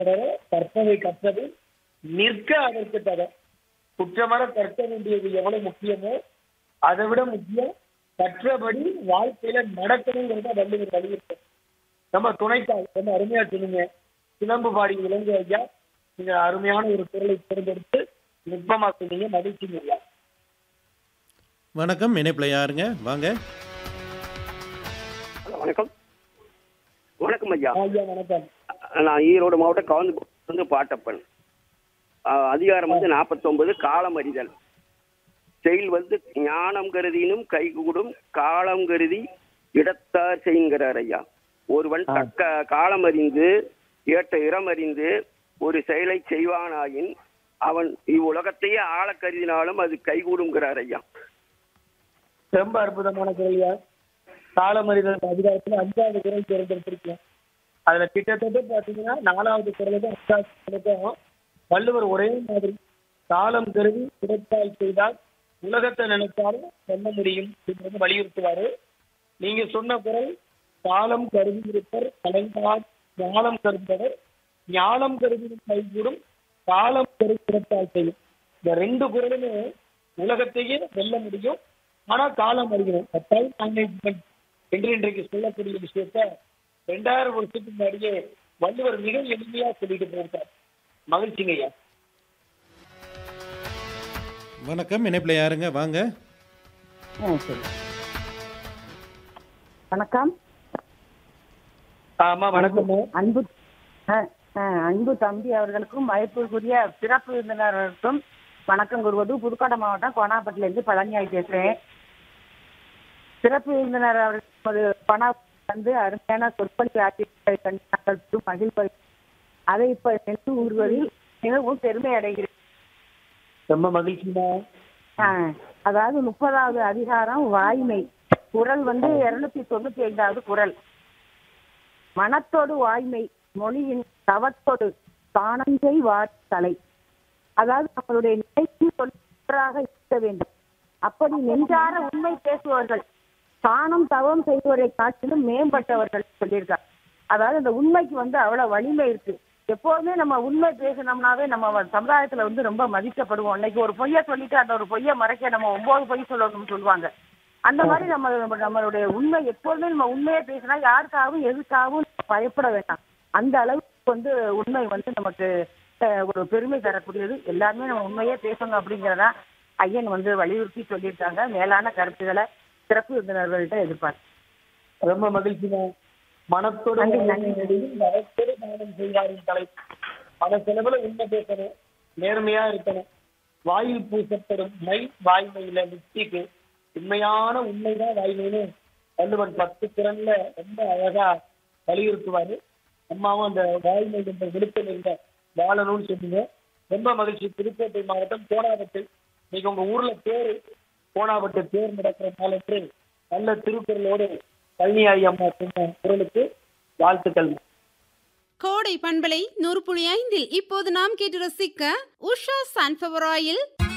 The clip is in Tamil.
தொடர கற்பவை கற்பது நிற்க அதற்கு தர குற்றமர கற்க வேண்டியது எவ்வளவு முக்கியமோ அதை விட முக்கியம் கற்றபடி வாழ்க்கையில நடக்கணுங்கிறத வள்ளுவர் வலியுறுத்தம் நம்ம துணைத்தாள் ரொம்ப அருமையா சொன்னீங்க சிலம்பு பாடி விளங்கு ஐயா நீங்க அருமையான ஒரு குரலை தேர்ந்தெடுத்து நுட்பமா சொன்னீங்க மகிழ்ச்சிங்க ஐயா வணக்கம் இணைப்பில் யாருங்க வாங்க ஹலோ வணக்கம் வணக்கம் ஐயா ஐயா வணக்கம் நான் ஈரோடு மாவட்டம் கவுந்து வந்து பாட்டப்பன் ஆஹ் அதிகாரம் வந்து நாற்பத்தொன்பது காலம் அறிதல் செயல் வந்து ஞானம் கருதினும் கைகூடும் காலம் கருதி இடத்தார் செய்கிறார் ஐயா ஒருவன் தக்க காலம் அறிந்து ஏற்ற இடம் அறிந்து ஒரு செயலை செய்வானாயின் அவன் இவ்வுலகத்தையே ஆள கருதினாலும் அது கைகூடுங்கிறார் ஐயா ரொம்ப அற்புதமான குரல்யா காலமறிதல் அதிகாரத்துல அஞ்சாவது குரல் தேர்ந்தெடுத்திருக்கேன் அதுல கிட்டத்தட்ட பாத்தீங்கன்னா நாலாவது குரலுக்கும் அஞ்சாவது குரலுக்கும் வள்ளுவர் ஒரே மாதிரி காலம் கருதி கிடைத்தால் செய்தால் உலகத்தை நினைத்தாலும் சொல்ல முடியும் அப்படிங்கிறது வலியுறுத்துவாரு நீங்க சொன்ன குரல் காலம் கருதி இருப்பர் கலைஞால் ஞானம் கருந்தவர் ஞானம் கருதி கைகூடும் காலம் கருதி கிடைத்தால் செய்யும் இந்த ரெண்டு குரலுமே உலகத்தையே வெல்ல முடியும் ஆனா காலம் அறிகிறோம் டைம் மேனேஜ்மெண்ட் என்று இன்றைக்கு சொல்லக்கூடிய விஷயத்த ரெண்டாயிரம் வருஷத்துக்கு முன்னாடியே வள்ளுவர் மிக எளிமையா சொல்லிட்டு போயிருக்கார் மகிழ்ச்சிங்க ஐயா வணக்கம் இணைப்பில் யாருங்க வாங்க ஆ சரி வணக்கம் ஆமா வணக்கம் அன்பு ஆ, ஆ, அன்பு தம்பி அவர்களுக்கும் மதிப்புக்குரிய சிறப்பு விருந்தினர்களுக்கும் வணக்கம் கூறுவது புதுக்கோட்டை மாவட்டம் கோனாப்பட்டிலேருந்து பழனியாய் பேசுறேன் சிறப்பு விருந்தினர் அவர்கள் பணா வந்து அருமையான சொற்பொழிவு ஆட்சியை கண்டு மகிழ்வு அதை இப்ப நினைவு கூறுவதில் மிகவும் பெருமை அடைகிறேன் ரொம்ப மகிழ்ச்சிமா ஆ, அதாவது முப்பதாவது அதிகாரம் வாய்மை குரல் வந்து இருநூத்தி தொண்ணூத்தி ஐந்தாவது குரல் மனத்தோடு வாய்மை மொழியின் தவத்தோடு தானஞ்சை வார்த்தலை அதாவது நம்மளுடைய நிலைக்கு சொல்றாக இருக்க வேண்டும் அப்படி நெஞ்சார உண்மை பேசுபவர்கள் தானும் தவம் செய்வதை காட்டிலும் மேம்பட்டவர்கள் சொல்லியிருக்காங்க அதாவது அந்த உண்மைக்கு வந்து அவ்வளவு வலிமை இருக்கு எப்போதுமே நம்ம உண்மை பேசினோம்னாவே நம்ம வ- சமுதாயத்துல வந்து ரொம்ப மதிக்கப்படுவோம் இன்னைக்கு ஒரு பொய்யை சொல்லிட்டு அந்த ஒரு பொய்யை மறைக்க நம்ம ஒன்பது பொய் சொல்லணும்னு சொல்லுவாங்க அந்த மாதிரி நம்ம நம்ம- நம்மளுடைய உண்மை எப்போதுமே நம்ம உண்மையை பேசினா யாருக்காகவும் எதுக்காகவும் பயப்பட வேண்டாம் அந்த அளவுக்கு வந்து உண்மை வந்து நமக்கு அஹ், ஒரு பெருமை தரக்கூடியது எல்லாருமே நம்ம உண்மையே பேசணும் அப்படிங்கிறதா ஐயன் வந்து வலியுறுத்தி சொல்லியிருக்காங்க மேலான கருத்துக்களை சிறப்பு விருந்தினர்கள்ட்ட எதிர்பார்க்கிறேன் ரொம்ப மகிழ்ச்சிமா மனத்தோடு நன்றி, வாழ்வின் நன்றி. நடுவில் மனத்தோடு தானம் செய்வாரின் தலை பல செலவுல உண்மை பேசணும் நேர்மையா இருக்கணும் வாயில் பூசப்படும் மை வாய்மையில லிப்டிக்கு உண்மையான உண்மைதான் வாய்மைன்னு வள்ளுவன் பத்து திறன்ல ரொம்ப அழகா வலியுறுத்துவாரு அம்மாவும் அந்த வாய்மை என்ற விழுத்தம் என்ற வாழணும்னு சொன்னீங்க ரொம்ப மகிழ்ச்சி புதுக்கோட்டை மாவட்டம் கோணாவட்டை இன்னைக்கு உங்க ஊர்ல பேரு கோணாவட்டு தேர் நடக்கிற நாள் என்று நல்ல திருக்குறளோடு பழனியாயி அம்மா சொன்ன குரலுக்கு வாழ்த்துக்கள் கோடை பண்பலை நூறு புள்ளி ஐந்தில் இப்போது நாம் கேட்டு ரசிக்க உஷா சன்ஃபவர் ஆயில்